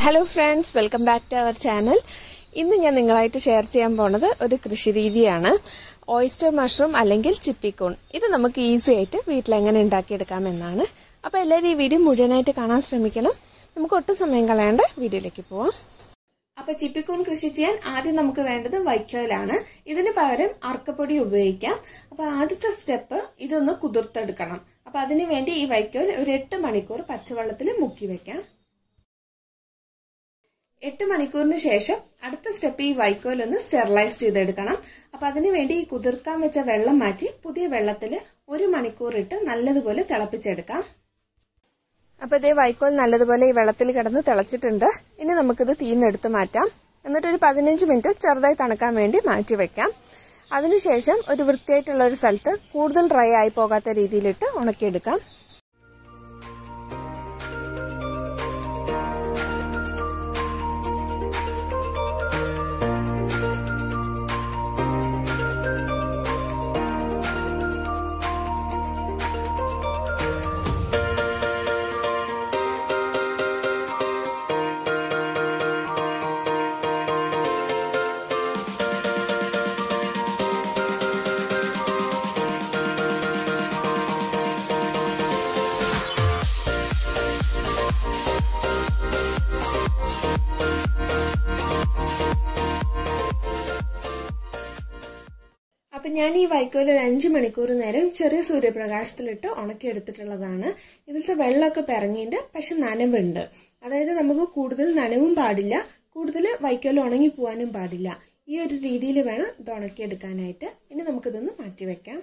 hello friends welcome back to our channel ഇന്ന് ഞാൻ നിങ്ങളായിട്ട് ഷെയർ ചെയ്യാൻ പോണത് ഒരു കൃഷി രീതിയാണ് ഓയിസ്റ്റർ മഷ്റൂം അല്ലെങ്കിൽ ചിപ്പിക്കോൺ ഇത് നമുക്ക് ഈസി ആയിട്ട് വീട്ടിൽ എങ്ങനെ ഉണ്ടാക്കിയെടുക്കാമെന്നാണ് അപ്പോൾ എല്ലാവരും ഈ വീഡിയോ മുഴുവനായിട്ട് കാണാൻ ശ്രമിക്കണം നമുക്ക് ഒട്ടും സമയം കളയാണ്ട് വീഡിയോയിലേക്ക് പോവാം അപ്പൊ ചിപ്പിക്കൂൺ കൃഷി ചെയ്യാൻ ആദ്യം നമുക്ക് വേണ്ടത് വൈക്കോലാണ് ഇതിന് പകരം അർക്കപ്പൊടി ഉപയോഗിക്കാം അപ്പൊ ആദ്യത്തെ സ്റ്റെപ്പ് ഇതൊന്ന് കുതിർത്തെടുക്കണം അപ്പൊ അതിനു വേണ്ടി ഈ വൈക്കോൽ ഒരു എട്ട് മണിക്കൂർ പച്ചവെള്ളത്തിൽ മുക്കി വെക്കാം എട്ട് മണിക്കൂറിന് ശേഷം അടുത്ത സ്റ്റെപ്പ് ഈ വൈക്കോൽ ഒന്ന് സ്റ്റെറിലൈസ് ചെയ്തെടുക്കണം അപ്പൊ അതിനു വേണ്ടി ഈ കുതിർക്കാൻ വെച്ച വെള്ളം മാറ്റി പുതിയ വെള്ളത്തിൽ ഒരു മണിക്കൂർ ഇട്ട് നല്ലതുപോലെ തിളപ്പിച്ചെടുക്കാം അപ്പൊ ഇതേ വൈക്കോൽ നല്ലതുപോലെ ഈ വെള്ളത്തിൽ കിടന്ന് തിളച്ചിട്ടുണ്ട് ഇനി നമുക്കിത് തീന്നെടുത്ത് മാറ്റാം എന്നിട്ട് ഒരു പതിനഞ്ച് മിനിറ്റ് ചെറുതായി തണുക്കാൻ വേണ്ടി മാറ്റി വെക്കാം അതിനുശേഷം ഒരു വൃത്തിയായിട്ടുള്ള ഒരു സ്ഥലത്ത് കൂടുതൽ ഡ്രൈ ആയി പോകാത്ത രീതിയിലിട്ട് ഉണക്കിയെടുക്കാം അപ്പൊ ഞാൻ ഈ വൈക്കോൽ ഒരു അഞ്ചു മണിക്കൂർ നേരം ചെറിയ സൂര്യപ്രകാശത്തിലിട്ട് ഉണക്കിയെടുത്തിട്ടുള്ളതാണ് ഇതിലത്തെ വെള്ളമൊക്കെ പിറങ്ങിയിട്ട് പക്ഷെ നനവുണ്ട് അതായത് നമുക്ക് കൂടുതൽ നനവും പാടില്ല കൂടുതൽ വൈക്കോൽ ഉണങ്ങി പോകാനും പാടില്ല ഈ ഒരു രീതിയിൽ വേണം ഇത് ഉണക്കിയെടുക്കാനായിട്ട് ഇനി നമുക്കിതൊന്ന് മാറ്റി വെക്കാം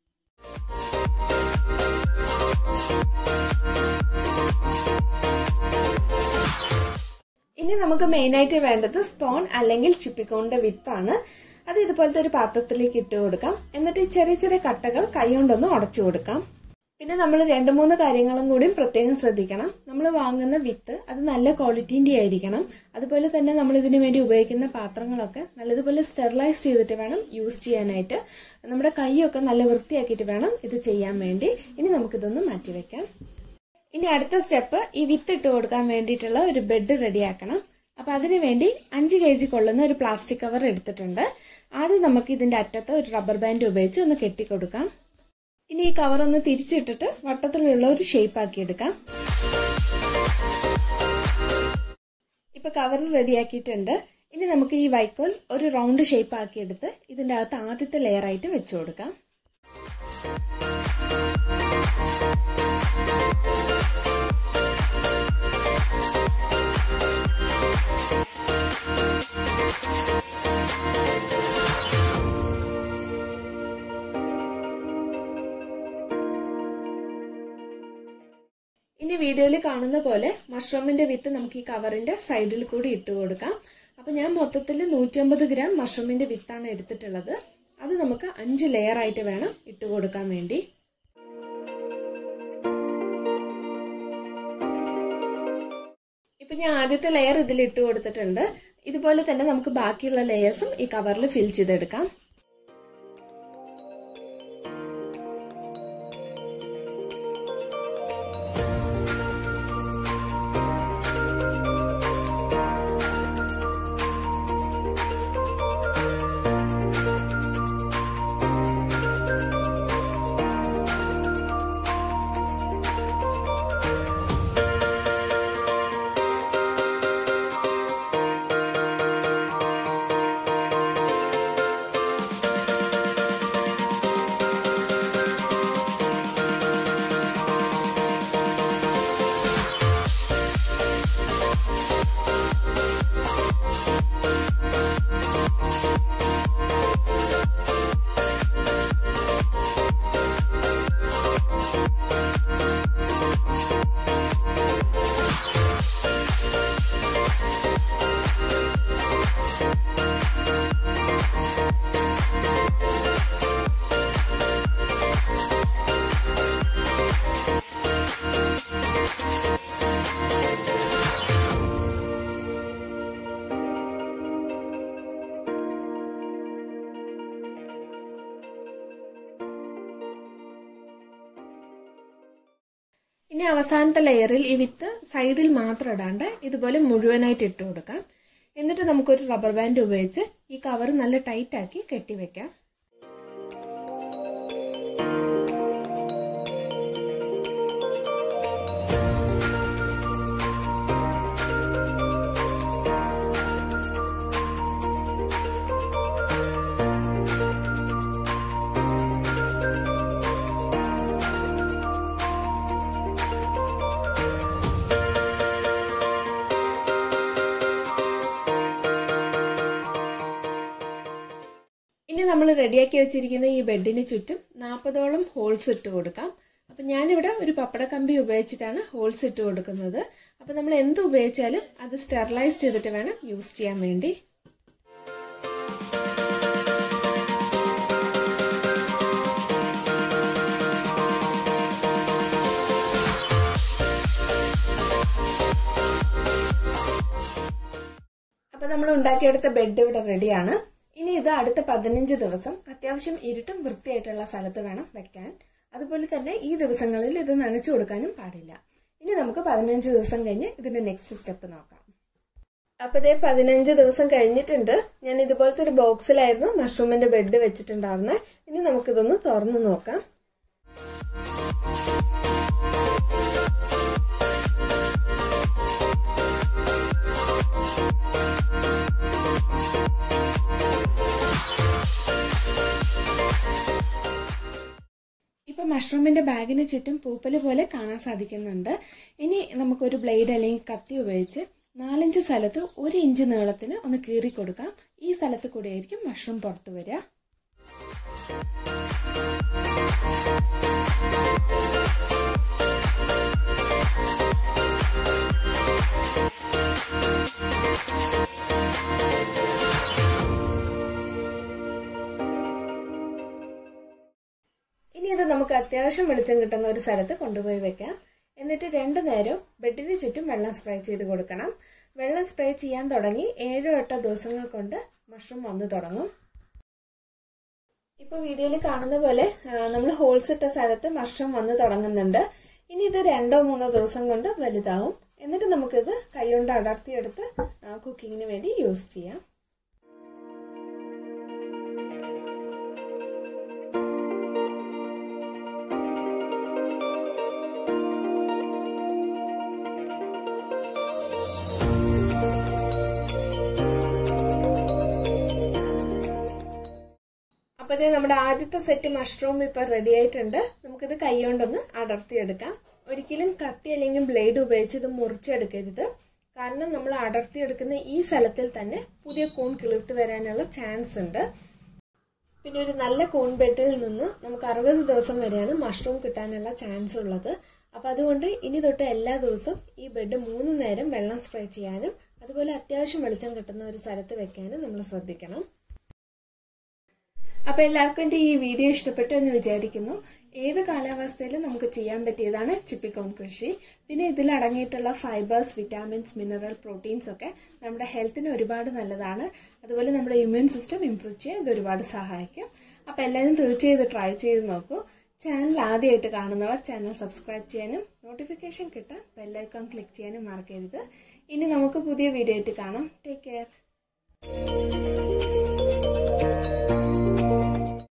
ഇനി നമുക്ക് മെയിനായിട്ട് വേണ്ടത് സ്പോൺ അല്ലെങ്കിൽ ചിപ്പിക്കോണിന്റെ വിത്താണ് അത് ഇതുപോലത്തെ ഒരു പാത്രത്തിലേക്ക് ഇട്ട് കൊടുക്കാം എന്നിട്ട് ഈ ചെറിയ ചെറിയ കട്ടകൾ കൈകൊണ്ടൊന്ന് ഉടച്ചു കൊടുക്കാം പിന്നെ നമ്മൾ രണ്ട് മൂന്ന് കാര്യങ്ങളും കൂടിയും പ്രത്യേകം ശ്രദ്ധിക്കണം നമ്മൾ വാങ്ങുന്ന വിത്ത് അത് നല്ല ക്വാളിറ്റീൻ്റെ ആയിരിക്കണം അതുപോലെ തന്നെ നമ്മൾ ഇതിനു വേണ്ടി ഉപയോഗിക്കുന്ന പാത്രങ്ങളൊക്കെ നല്ലതുപോലെ സ്റ്റെറിലൈസ് ചെയ്തിട്ട് വേണം യൂസ് ചെയ്യാനായിട്ട് നമ്മുടെ കൈയൊക്കെ നല്ല വൃത്തിയാക്കിയിട്ട് വേണം ഇത് ചെയ്യാൻ വേണ്ടി ഇനി നമുക്കിതൊന്ന് മാറ്റിവെക്കാം ഇനി അടുത്ത സ്റ്റെപ്പ് ഈ വിത്ത് ഇട്ട് കൊടുക്കാൻ വേണ്ടിയിട്ടുള്ള ഒരു ബെഡ് റെഡിയാക്കണം അപ്പൊ അതിനു വേണ്ടി അഞ്ച് കെ ജി കൊള്ളുന്ന ഒരു പ്ലാസ്റ്റിക് കവർ എടുത്തിട്ടുണ്ട് ആദ്യം നമുക്ക് ഇതിന്റെ അറ്റത്ത് ഒരു റബ്ബർ ബാൻഡ് ഉപയോഗിച്ച് ഒന്ന് കെട്ടിക്കൊടുക്കാം ഇനി ഈ കവർ ഒന്ന് തിരിച്ചിട്ടിട്ട് വട്ടത്തിലുള്ള ഒരു ഷേപ്പ് ആക്കി എടുക്കാം ഇപ്പൊ കവർ റെഡിയാക്കിയിട്ടുണ്ട് ഇനി നമുക്ക് ഈ വൈക്കോൽ ഒരു റൗണ്ട് ഷേപ്പ് ആക്കി എടുത്ത് ഇതിന്റെ അകത്ത് ആദ്യത്തെ ലെയർ ആയിട്ട് വെച്ചു കൊടുക്കാം ഇനി വീഡിയോയിൽ കാണുന്ന പോലെ മഷ്റൂമിന്റെ വിത്ത് നമുക്ക് ഈ കവറിന്റെ സൈഡിൽ കൂടി ഇട്ട് കൊടുക്കാം അപ്പൊ ഞാൻ മൊത്തത്തിൽ നൂറ്റമ്പത് ഗ്രാം മഷ്റൂമിന്റെ വിത്താണ് എടുത്തിട്ടുള്ളത് അത് നമുക്ക് അഞ്ച് ലെയർ ആയിട്ട് വേണം ഇട്ട് കൊടുക്കാൻ വേണ്ടി ഇപ്പൊ ഞാൻ ആദ്യത്തെ ലെയർ ഇതിൽ ഇട്ട് കൊടുത്തിട്ടുണ്ട് ഇതുപോലെ തന്നെ നമുക്ക് ബാക്കിയുള്ള ലെയേഴ്സും ഈ കവറിൽ ഫിൽ ചെയ്തെടുക്കാം ഇനി അവസാനത്തെ ലെയറിൽ ഈ വിത്ത് സൈഡിൽ മാത്രം ഇടാണ്ട് ഇതുപോലെ മുഴുവനായിട്ട് ഇട്ട് കൊടുക്കാം എന്നിട്ട് നമുക്കൊരു റബ്ബർ ബാൻഡ് ഉപയോഗിച്ച് ഈ കവർ നല്ല ടൈറ്റാക്കി കെട്ടിവെക്കാം ഇനി നമ്മൾ റെഡിയാക്കി വെച്ചിരിക്കുന്ന ഈ ബെഡിന് ചുറ്റും നാൽപ്പതോളം ഹോൾസ് ഇട്ട് കൊടുക്കാം അപ്പം ഞാനിവിടെ ഒരു പപ്പട കമ്പി ഉപയോഗിച്ചിട്ടാണ് ഹോൾസ് ഇട്ട് കൊടുക്കുന്നത് അപ്പം നമ്മൾ എന്ത് ഉപയോഗിച്ചാലും അത് സ്റ്റെറിലൈസ് ചെയ്തിട്ട് വേണം യൂസ് ചെയ്യാൻ വേണ്ടി അപ്പം നമ്മൾ ഉണ്ടാക്കിയെടുത്ത ബെഡ് ഇവിടെ റെഡിയാണ് ഇനി ഇത് അടുത്ത പതിനഞ്ച് ദിവസം അത്യാവശ്യം ഇരുട്ടും വൃത്തിയായിട്ടുള്ള സ്ഥലത്ത് വേണം വെക്കാൻ അതുപോലെ തന്നെ ഈ ദിവസങ്ങളിൽ ഇത് നനച്ചു കൊടുക്കാനും പാടില്ല ഇനി നമുക്ക് പതിനഞ്ച് ദിവസം കഴിഞ്ഞ് ഇതിന്റെ നെക്സ്റ്റ് സ്റ്റെപ്പ് നോക്കാം അപ്പൊ ഇതേ പതിനഞ്ച് ദിവസം കഴിഞ്ഞിട്ടുണ്ട് ഞാൻ ഇതുപോലത്തെ ഒരു ബോക്സിലായിരുന്നു മഷ്റൂമിന്റെ ബെഡ് വെച്ചിട്ടുണ്ടായിരുന്നത് ഇനി നമുക്കിതൊന്ന് തുറന്നു നോക്കാം ഇപ്പൊ മഷ്റൂമിന്റെ ബാഗിന് ചുറ്റും പൂപ്പല് പോലെ കാണാൻ സാധിക്കുന്നുണ്ട് ഇനി നമുക്കൊരു ബ്ലേഡ് അല്ലെങ്കിൽ കത്തി ഉപയോഗിച്ച് നാലഞ്ച് സ്ഥലത്ത് ഒരു ഇഞ്ച് നീളത്തിന് ഒന്ന് കീറി കൊടുക്കാം ഈ സ്ഥലത്ത് കൂടെ ആയിരിക്കും മഷ്റൂം പുറത്തു വരിക ഇനി ഇത് നമുക്ക് അത്യാവശ്യം വെളിച്ചം കിട്ടുന്ന ഒരു സ്ഥലത്ത് കൊണ്ടുപോയി വെക്കാം എന്നിട്ട് രണ്ടു നേരം ബെഡിന് ചുറ്റും വെള്ളം സ്പ്രേ ചെയ്ത് കൊടുക്കണം വെള്ളം സ്പ്രേ ചെയ്യാൻ തുടങ്ങി ഏഴോ എട്ടോ ദിവസങ്ങൾ കൊണ്ട് മഷ്റൂം വന്നു തുടങ്ങും ഇപ്പൊ വീഡിയോയിൽ കാണുന്ന പോലെ നമ്മൾ ഹോൾസ് ഇട്ട സ്ഥലത്ത് മഷ്റൂം വന്ന് തുടങ്ങുന്നുണ്ട് ഇനി ഇത് രണ്ടോ മൂന്നോ ദിവസം കൊണ്ട് വലുതാവും എന്നിട്ട് നമുക്കിത് കൈകൊണ്ട് അടർത്തിയെടുത്ത് കുക്കിങ്ങിന് വേണ്ടി യൂസ് ചെയ്യാം അപ്പോൾ ഇത് നമ്മുടെ ആദ്യത്തെ സെറ്റ് മഷ്റൂം ഇപ്പോൾ റെഡി ആയിട്ടുണ്ട് നമുക്കിത് കൈകൊണ്ടൊന്ന് അടർത്തിയെടുക്കാം ഒരിക്കലും കത്തി അല്ലെങ്കിൽ ബ്ലേഡ് ഉപയോഗിച്ച് ഇത് മുറിച്ചെടുക്കരുത് കാരണം നമ്മൾ അടർത്തിയെടുക്കുന്ന ഈ സ്ഥലത്തിൽ തന്നെ പുതിയ കൂൺ കിളിർത്ത് വരാനുള്ള ചാൻസ് ഉണ്ട് പിന്നെ ഒരു നല്ല കൂൺ ബെഡിൽ നിന്ന് നമുക്ക് അറുപത് ദിവസം വരെയാണ് മഷ്റൂം കിട്ടാനുള്ള ചാൻസ് ഉള്ളത് അപ്പോൾ അതുകൊണ്ട് ഇനി തൊട്ട് എല്ലാ ദിവസവും ഈ ബെഡ് മൂന്ന് നേരം വെള്ളം സ്പ്രേ ചെയ്യാനും അതുപോലെ അത്യാവശ്യം വെളിച്ചം കിട്ടുന്ന ഒരു സ്ഥലത്ത് വെക്കാനും നമ്മൾ ശ്രദ്ധിക്കണം അപ്പൊ എല്ലാവർക്കും എൻ്റെ ഈ വീഡിയോ ഇഷ്ടപ്പെട്ടു എന്ന് വിചാരിക്കുന്നു ഏത് കാലാവസ്ഥയിലും നമുക്ക് ചെയ്യാൻ പറ്റിയതാണ് ചിപ്പിക്കോൺ കൃഷി പിന്നെ ഇതിൽ അടങ്ങിയിട്ടുള്ള ഫൈബേഴ്സ് വിറ്റാമിൻസ് മിനറൽ പ്രോട്ടീൻസ് ഒക്കെ നമ്മുടെ ഹെൽത്തിന് ഒരുപാട് നല്ലതാണ് അതുപോലെ നമ്മുടെ ഇമ്മ്യൂൺ സിസ്റ്റം ഇംപ്രൂവ് ചെയ്യാൻ ഇത് ഒരുപാട് സഹായിക്കും അപ്പൊ എല്ലാവരും തീർച്ചയായും ഇത് ട്രൈ ചെയ്ത് നോക്കൂ ചാനൽ ആദ്യമായിട്ട് കാണുന്നവർ ചാനൽ സബ്സ്ക്രൈബ് ചെയ്യാനും നോട്ടിഫിക്കേഷൻ കിട്ടാൻ ബെല്ലൈക്കോൺ ക്ലിക്ക് ചെയ്യാനും മറക്കരുത് ഇനി നമുക്ക് പുതിയ വീഡിയോ ആയിട്ട് കാണാം ടേക്ക് കെയർ